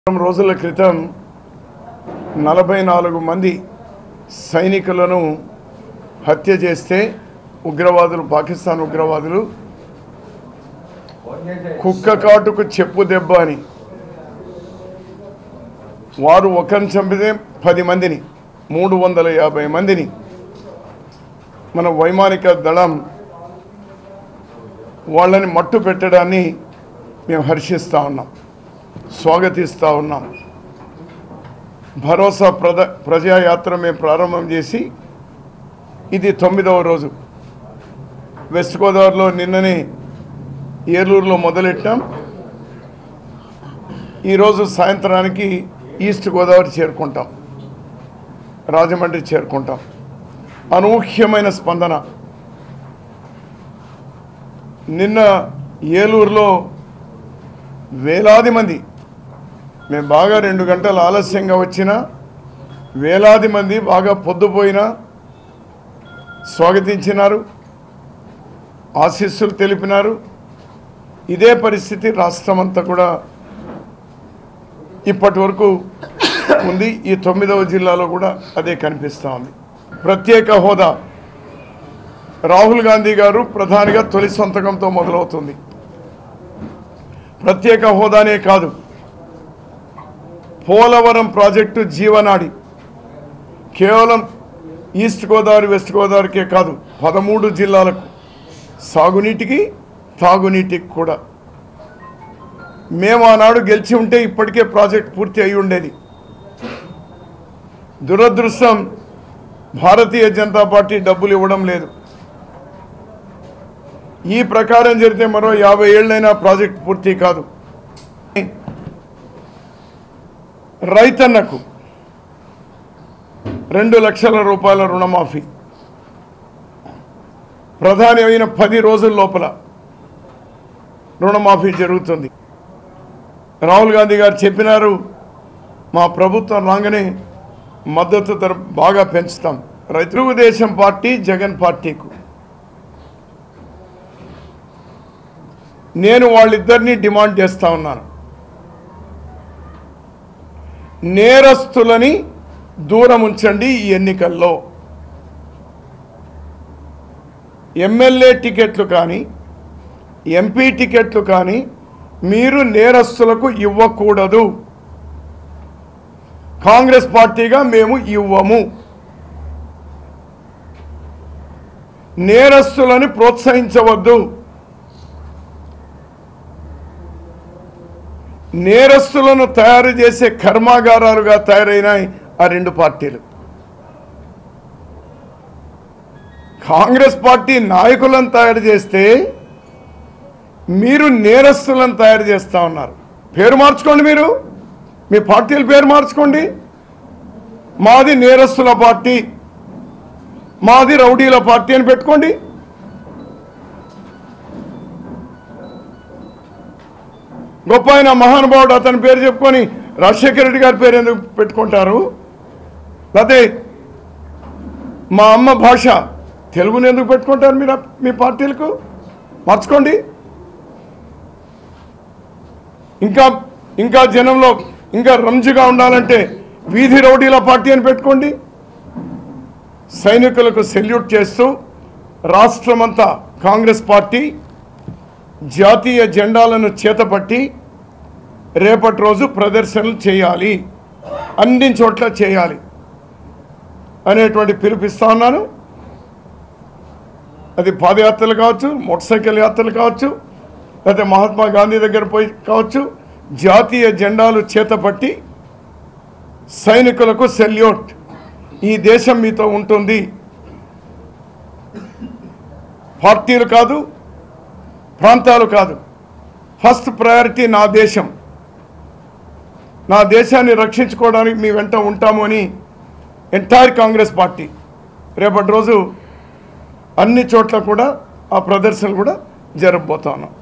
వారం రోజుల క్రితం నలభై నాలుగు మంది సైనికులను హత్య చేస్తే ఉగ్రవాదులు పాకిస్తాన్ ఉగ్రవాదులు కుక్క కాటుకు చెప్పు దెబ్బ అని వారు ఒకరిని చంపితే పది మందిని మూడు వందల యాభై మందిని మన వైమానిక దళం వాళ్ళని మట్టు పెట్టడాన్ని మేము హర్షిస్తూ ఉన్నాం స్వాగతిస్తూ ఉన్నాం భరోసా ప్రద ప్రజాయాత్ర మేము ప్రారంభం చేసి ఇది తొమ్మిదవ రోజు వెస్ట్ గోదావరిలో నిన్ననే ఏలూరులో మొదలెట్టాం ఈరోజు సాయంత్రానికి ఈస్ట్ గోదావరి చేరుకుంటాం రాజమండ్రి చేరుకుంటాం అనూహ్యమైన స్పందన నిన్న ఏలూరులో వేలాది మంది మేము బాగా రెండు గంటలు ఆలస్యంగా వచ్చినా వేలాది మంది బాగా పొద్దుపోయినా స్వాగతించినారు ఆశీస్సులు తెలిపినారు ఇదే పరిస్థితి రాష్ట్రమంతా కూడా ఇప్పటి వరకు ఉంది ఈ తొమ్మిదవ జిల్లాలో కూడా అదే కనిపిస్తూ ఉంది ప్రత్యేక హోదా రాహుల్ గాంధీ గారు ప్రధానిగా తొలి సొంతకంతో మొదలవుతుంది ప్రత్యేక హోదానే కాదు పోలవరం ప్రాజెక్టు జీవనాడి కేవలం ఈస్ట్ గోదావరి వెస్ట్ గోదావరికే కాదు పదమూడు జిల్లాలకు సాగునీటికి తాగునీటికి కూడా మేము ఆనాడు గెలిచి ఉంటే ఇప్పటికే ప్రాజెక్ట్ పూర్తి అయి ఉండేది దురదృష్టం భారతీయ జనతా పార్టీ డబ్బులు ఇవ్వడం లేదు ఈ ప్రకారం జరిగితే మరో యాభై ఏళ్ళైనా ప్రాజెక్ట్ పూర్తి కాదు రైతన్నకు రెండు లక్షల రూపాయల రుణమాఫీ ప్రధాని అయిన పది రోజుల లోపల రుణమాఫీ జరుగుతుంది రాహుల్ గాంధీ గారు చెప్పినారు మా ప్రభుత్వం రాగానే మద్దతు ధర బాగా పెంచుతాం రైతు తెలుగుదేశం పార్టీ జగన్ పార్టీకు నేను వాళ్ళిద్దరినీ డిమాండ్ చేస్తా ఉన్నాను నేరస్తులని దూరం ఉంచండి ఈ ఎన్నికల్లో ఎమ్మెల్యే టికెట్లు కానీ ఎంపీ టికెట్లు కానీ మీరు నేరస్తులకు ఇవ్వకూడదు కాంగ్రెస్ పార్టీగా మేము ఇవ్వము నేరస్తులని ప్రోత్సహించవద్దు నేరస్తులను తయారు చేసే కర్మాగారాలుగా తయారైనాయి ఆ రెండు పార్టీలు కాంగ్రెస్ పార్టీ నాయకులను తయారు చేస్తే మీరు నేరస్తులను తయారు చేస్తా ఉన్నారు పేరు మార్చుకోండి మీరు మీ పార్టీల పేరు మార్చుకోండి మాది నేరస్తుల పార్టీ మాది రౌడీల పార్టీ అని పెట్టుకోండి గొప్ప ఆయన మహానుభావుడు అతని పేరు చెప్పుకొని రాజశేఖర రెడ్డి గారి పేరు ఎందుకు పెట్టుకుంటారు లేకపోతే మా అమ్మ భాష తెలుగుని ఎందుకు పెట్టుకుంటారు మీరు మీ పార్టీలకు మార్చుకోండి ఇంకా ఇంకా జనంలో ఇంకా రంజుగా ఉండాలంటే వీధి రౌడీల పార్టీ అని పెట్టుకోండి సైనికులకు సెల్యూట్ చేస్తూ రాష్ట్రమంతా కాంగ్రెస్ పార్టీ జాతీయ జెండాలను చేతపట్టి రేపటి రోజు ప్రదర్శనలు చేయాలి అన్ని చోట్ల చేయాలి అనేటువంటి పిలుపిస్తా ఉన్నాను అది పాదయాత్రలు కావచ్చు మోటార్ సైకిల్ యాత్రలు కావచ్చు లేకపోతే మహాత్మా గాంధీ దగ్గర పోయి కావచ్చు జాతీయ జెండాలు చేతపట్టి సైనికులకు సెల్యూట్ ఈ దేశం మీతో ఉంటుంది పార్టీలు కాదు ప్రాంతాలు కాదు ఫస్ట్ ప్రయారిటీ నా దేశం నా దేశాన్ని రక్షించుకోవడానికి మీ వెంట ఉంటాము అని ఎంటైర్ కాంగ్రెస్ పార్టీ రేపటి రోజు అన్ని చోట్ల కూడా ఆ ప్రదర్శనలు కూడా జరగబోతా ఉన్నాం